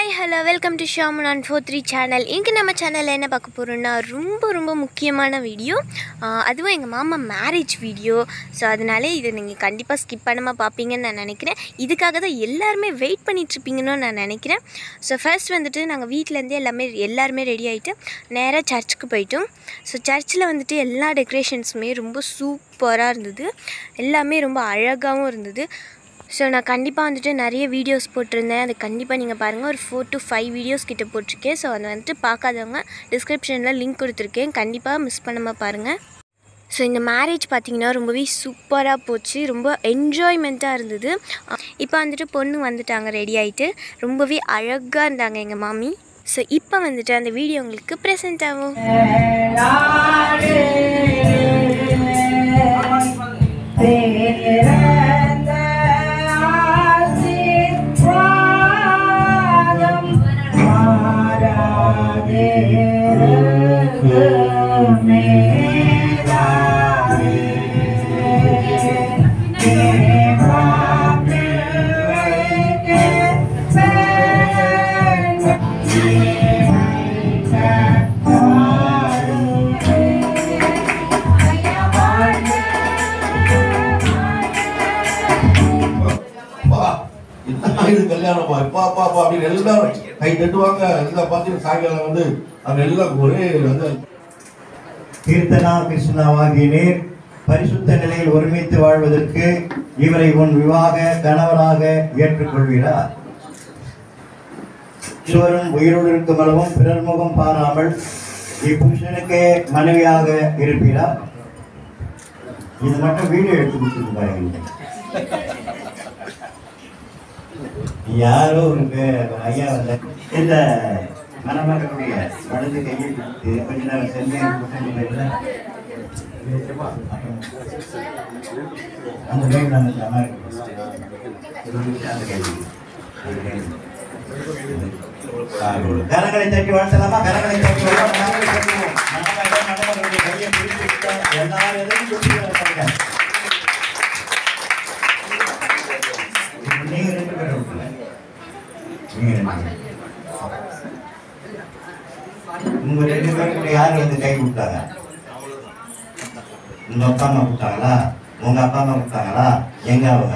Hello welcome to ஷாமன் ஆன் four three channel இங்கே நம்ம சேனலில் என்ன பார்க்க போகிறோம்னா ரொம்ப ரொம்ப முக்கியமான வீடியோ அதுவும் எங்கள் மாமா மேரேஜ் வீடியோ ஸோ அதனால இதை நீங்கள் கண்டிப்பாக ஸ்கிப் பண்ணாமல் பார்ப்பீங்கன்னு நான் நினைக்கிறேன் இதுக்காக தான் எல்லாருமே வெயிட் பண்ணிகிட்ருப்பீங்கன்னு நான் நினைக்கிறேன் ஸோ ஃபர்ஸ்ட் வந்துட்டு நாங்கள் வீட்டிலேருந்தே எல்லாமே எல்லாருமே ரெடி ஆகிட்டு நேராக சர்ச்சுக்கு போயிட்டோம் ஸோ சர்ச்சில் வந்துட்டு எல்லா டெக்கரேஷன்ஸுமே ரொம்ப சூப்பராக இருந்தது எல்லாமே ரொம்ப அழகாகவும் இருந்தது ஸோ நான் கண்டிப்பாக வந்துட்டு நிறைய வீடியோஸ் போட்டிருந்தேன் அது கண்டிப்பாக நீங்கள் பாருங்கள் ஒரு ஃபோர் டு ஃபைவ் வீடியோஸ் கிட்ட போட்டிருக்கேன் ஸோ அதை வந்துட்டு பார்க்காதவங்க டிஸ்கிரிப்ஷனில் லிங்க் கொடுத்துருக்கேன் கண்டிப்பாக மிஸ் பண்ணாமல் பாருங்கள் ஸோ இந்த மேரேஜ் பார்த்திங்கன்னா ரொம்பவே சூப்பராக போச்சு ரொம்ப என்ஜாய்மெண்ட்டாக இருந்தது இப்போ வந்துட்டு பொண்ணு வந்துட்டாங்க ரெடி ஆகிட்டு ரொம்பவே அழகாக இருந்தாங்க எங்கள் மாமி ஸோ இப்போ வந்துட்டு அந்த வீடியோ உங்களுக்கு ப்ரெசென்ட் ஆகும் பேரந்த ஆசீர்வாதம் மாறாதே மேலாதே. தேவா பிள்ளைக்கு பெற்ற அப்பா, இதுதான் இது கல்யாணமா இப்பா அப்பா அப்பா அப்படின்னு எல்லாரும் கை தட்டுவாங்க எல்லாம் பார்த்து சாயங்காலம் வந்து அவங்க எல்லாம் ஒரே வந்து கீர்த்தனா கிருஷ்ணாவாகிய நீர் பரிசுத்த நிலையில் ஒருமித்து வாழ்வதற்கு இவரை உன் விவாக கணவராக ஏற்றுக்கொள்வீரா இருவரும் உயிரோடு இருக்கும் அளவும் பிறர் முகம் பாராமல் இப்புருஷனுக்கே மனைவியாக இருப்பீரா இது மட்டும் வீடியோ எடுத்து கொடுத்துட்டு பாருங்க யாரோ ஒரு பே- ஐயா வந்த இந்த மணமகனுடைய வலது கையை பிடித்து கொஞ்ச நேரம் சென்று அந்த கை நம்ம சம அந்த கை கரங்களை தட்டி வாழ்த்தலாமா கரங்களை தட்டி வாழ்த்தலாம். கரங்களை தட்டுவோம். மணமகன் மணமகனுடைய கையை பிடித்து விட்டா எல்லாரும் எதையும் கொடுத்து நீங்க ரெண்டு பேரும் விட்டுல. நீங்க ரெண்டு பேரும். உங்க ரெண்டு பேருக்கு யார் வந்து கை கொடுத்தாங்க உங்க அப்பா அம்மா கொடுத்தாங்களா உங்க அப்பா அம்மா கொடுத்தாங்களா எங்க அவங்க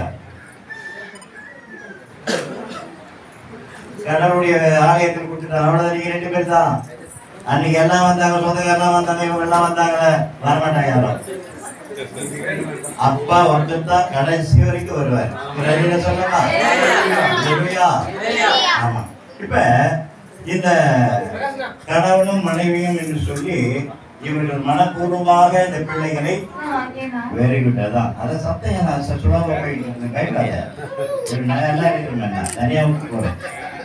கடவுளுடைய ஆலயத்தில் கொடுத்துட்டாங்க அவ்வளவுதான் நீங்க ரெண்டு பேர் தான் அன்னைக்கு எல்லாம் வந்தாங்க சொந்தக்காரெல்லாம் வந்தாங்க இவங்க எல்லாம் வந்தாங்களே வரமாட்டாங்க யாரும் அப்பா ஒருத்தர் தான் கடைசி வரைக்கும் வருவார் ரெடியா சொல்லமா ரெடியா ஆமா இப்ப இந்த கணவனும் மனைவியும் என்று சொல்லி இவர்கள் மனப்பூர்வமாக இந்த பிள்ளைகளை வெரி குட் அதான் அதை சத்தம் நான் சுலபமாக போயிட்டு இருந்தேன் கைவிடாத ஒரு நான் எல்லாம் இருக்கிறேன் நிறைய விட்டு போறேன்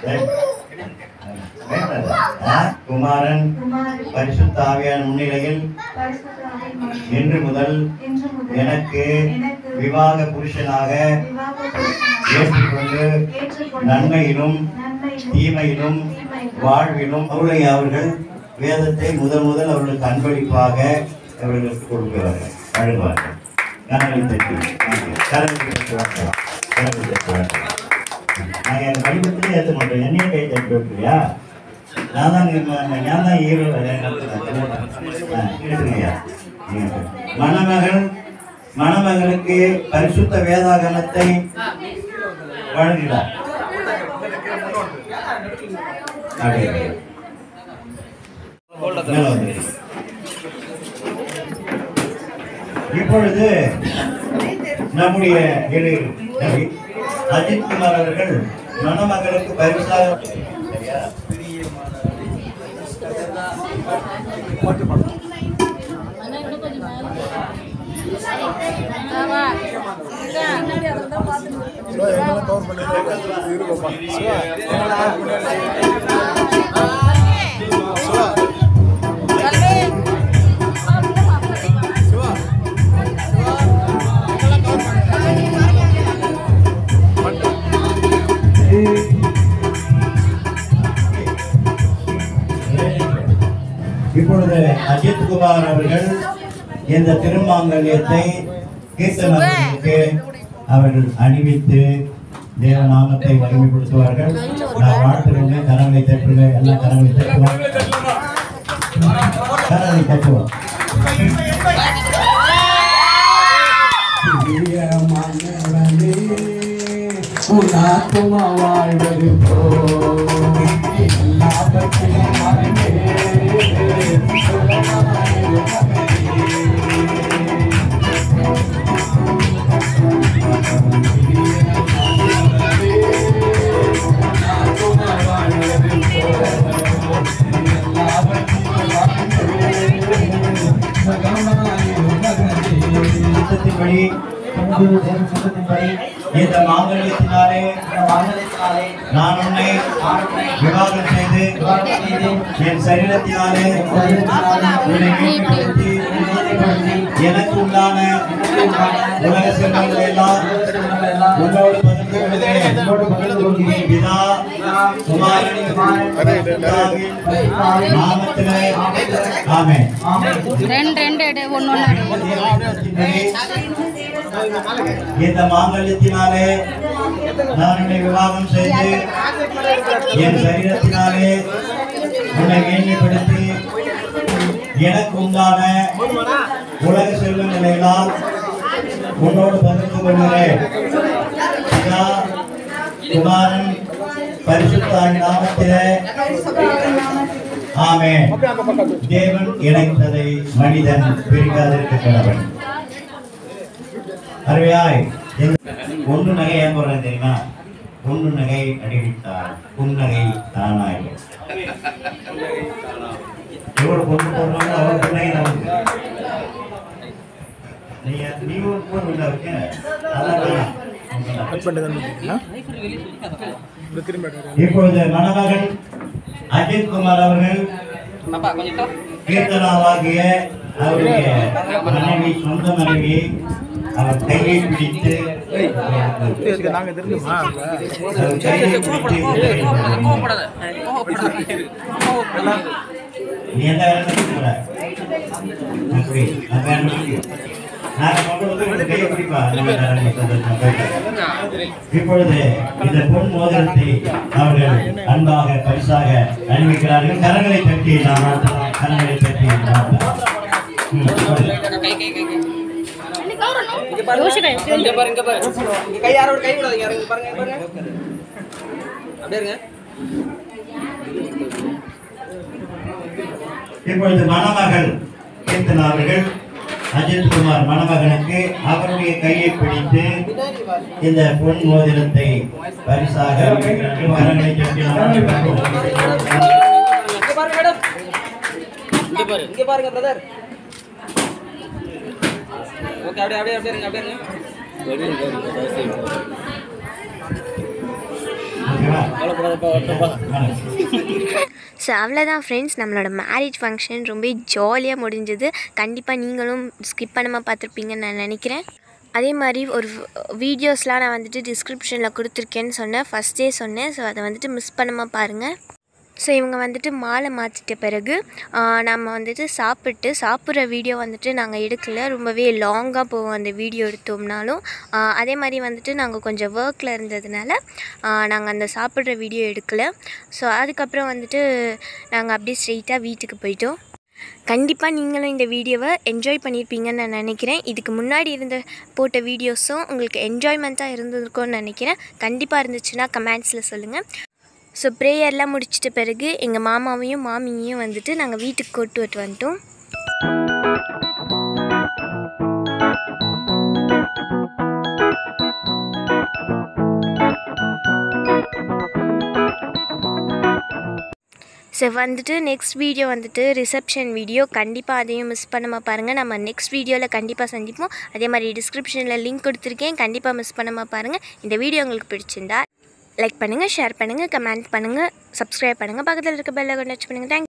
கைவிடாத. ஆ? குமாரன் பரிசுத்த ஆவியான முன்னிலையில் இன்று முதல் எனக்கு விவாக புருஷனாக ஏற்றுக்கொண்டு நன்மையிலும் தீமையிலும் வாழ்விலும் அவளை அவர்கள் வேதத்தை முதல் முதல் அவர்களுக்கு அன்பளிப்பாக அவர்களுக்கு கொடுக்கிறார்கள் அழுவார்கள் கரங்களை தட்டி கரங்களை தட்டி வாழ்த்தலாம் கரங்களை தட்டி வாழ்த்தலாம் நான் என் வடிவத்திலே ஏற்ற மாட்டேன் என்னையே கை தட்டி வைக்கிறியா நான் தான் நீ- நான் தான் ஹீரோ கேட்டுங்கய்யா மணமகள் மணமகளுக்கு பரிசுத்த வேதாகமத்தை வழங்குகிறார் அப்படியே. மேல வந்துரு. இப்பொழுது நம்முடைய இரு நபி அஜித் குமார் அவர்கள் மணமகளுக்கு பரிசாக சரியா? இப்பொழுது அஜித் குமார் அவர்கள் இந்த திருமாங்கல்யத்தை கீர்த்தனர்களுக்கு அவர்கள் அணிவித்து தேவநாமத்தை வலிமைப்படுத்துவார்கள் நான் வாழ்த்துறவங்க கரங்களை தட்டுங்க எல்லாம் கரங்களை தட்டுவோம் கரங்களை தட்டுவோம் உன்னாத்மா வாழ்வது சட்டத்தின்படி சட்டத்தின்படி இந்த மாங்கல்யத்தினாலே நான் உன்னை விவாகம் செய்து என் சரீரத்தினாலே உன்னை மீட்படுத்தி எனக்கு உண்டான உலக செல்வங்களை எல்லாம் உன்னோடு பகிர்ந்து கொள்கிறேன் பிதா குமாரன் பிதாவின் நாமத்திலே ஆமென் ரெண்டு ரெண்டு எடு ஒன்று ஒன்று இந்த மாங்கல்யத்தினாலே நான் உன்னை விவாகம் செய்து என் சரீரத்தினாலே உன்னை மேன்மைப்படுத்தி எனக்கு உண்டான உலக செல்வங்களை எல்லாம் உன்னோடு பகிர்ந்து கொள்கிறேன் பிதா, குமாரன் பரிசுத்தாவின் நாமத்திலே ஆமென் தேவன் இணைத்ததை மனிதன் பிரிக்காதிருக்க கடவன் அருமையாய் இந்த ஒன்று நகை ஏன் போடுறேன் தெரியுமா ஒன்று நகை அடிவிட்டால் புன்னகை தானாய் எவ்வளவு பொண்ணு போடுறாங்களோ அவ்வளவு புன்னகை நமக்கு நீங்க நீ ஒரு போன் உள்ள இருக்க அதான் வேணாம். இப்பொழுது மணமகன் அஜித் குமார் அவர்கள் கீர்த்தனாவாகிய அவருடைய மனைவி சொந்த மனைவி அவர் கையை பிடித்து அவர் கையை பிடித்து நீ எந்த வேலையும் போட அப்படி அந்த வேலை நான் கொண்டு வந்து உங்க கையை பிடிப்பா நம்ம வேலையை சந்தோஷமா போயிட்டு. இப்பொழுது இந்த பொன் மோதிரத்தை அவர்கள் அன்பாக பரிசாக அணிவிக்கிறார்கள் கரங்களை தட்டி நாம் வாழ்த்தலாம். கரங்களை தட்டி நாம் வாழ்த்தலாம். ம், சொல்லு. இங்க பாருங்க இங்க பாருங்க இங்க கை யாரோட கை விடாதீங்க இறங்கி பாருங்க இங்க பாருங்க அப்படியே இருங்க இப்பொழுது மணமகள் கீர்த்தனா அவர்கள் அஜித் குமார் மணமகனுக்கு அவருடைய கையை பிடித்து இந்த பொன் மோதிரத்தை பரிசாக அளிக்கிறார்கள். கரங்களை தட்டி நாம் வாழ்த்தலாம். இங்க பாருங்க மேடம் இங்க பாரு இங்க பாருங்க பிரதர் ஓகே அப்படியே அப்படியே அப்படியே இருங்க அப்படியே இருங்க ஓகேவா? ஸோ அவ்வளோதான் ஃப்ரெண்ட்ஸ் நம்மளோட மேரேஜ் ஃபங்க்ஷன் ரொம்ப ஜாலியாக முடிஞ்சது கண்டிப்பாக நீங்களும் ஸ்கிப் பண்ணாமல் பார்த்துருப்பீங்கன்னு நான் நினைக்கிறேன் அதே மாதிரி ஒரு வீடியோஸ்லாம் நான் வந்துட்டு டிஸ்கிரிப்ஷனில் கொடுத்துருக்கேன்னு சொன்னேன் ஃபஸ்ட்டே சொன்னேன் ஸோ அதை வந்துட்டு மிஸ் பண்ணாமல் பாருங்கள் ஸோ இவங்க வந்துட்டு மாலை மாற்றிட்ட பிறகு ஆஹ், நம்ம வந்துட்டு சாப்பிட்டு சாப்பிட்ற வீடியோ வந்துட்டு நாங்கள் எடுக்கல ரொம்பவே லாங்காக போவோம் அந்த வீடியோ எடுத்தோம்னாலும் ஆஹ், அதே மாதிரி வந்துட்டு நாங்கள் கொஞ்சம் ஒர்க்கில் இருந்ததுனால நாங்கள் அந்த சாப்பிட்ற வீடியோ எடுக்கல ஸோ அதுக்கப்புறம் வந்துட்டு நாங்கள் அப்படியே ஸ்ட்ரெயிட்டாக வீட்டுக்கு போயிட்டோம் கண்டிப்பாக நீங்களும் இந்த வீடியோவை என்ஜாய் பண்ணியிருப்பீங்கன்னு நான் நினைக்கிறேன் இதுக்கு முன்னாடி இருந்த போட்ட வீடியோஸும் உங்களுக்கு என்ஜாய்மெண்ட்டாக இருந்திருக்கும்னு நினைக்கிறேன் கண்டிப்பாக இருந்துச்சுன்னா கமெண்ட்ஸில் சொல்லுங்கள் ஸோ ப்ரேயர்லாம் முடிச்சிட்ட பிறகு எங்கள் மாமாவையும் மாமியையும் வந்துட்டு நாங்கள் வீட்டுக்கு கூட்டு விட்டு வந்துட்டோம் ஸோ வந்துட்டு நெக்ஸ்ட் வீடியோ வந்துட்டு ரிசப்ஷன் வீடியோ கண்டிப்பாக அதையும் மிஸ் பண்ணாமல் பாருங்கள் நம்ம நெக்ஸ்ட் வீடியோவில் கண்டிப்பாக சந்திப்போம் அதே மாதிரி டிஸ்கிரிப்ஷனில் லிங்க் கொடுத்துருக்கேன் கண்டிப்பாக மிஸ் பண்ணாமல் பாருங்கள் இந்த வீடியோ உங்களுக்கு பிடிச்சிருந்தா லைக் பண்ணுங்கள் ஷேர் பண்ணுங்கள் கமெண்ட் பண்ணுங்கள் சப்ஸ்கிரைப் பண்ணுங்கள் பக்கத்தில் இருக்க பெல்லை கொண்டு வச்சு பண்ணுங்கள் தேங்க்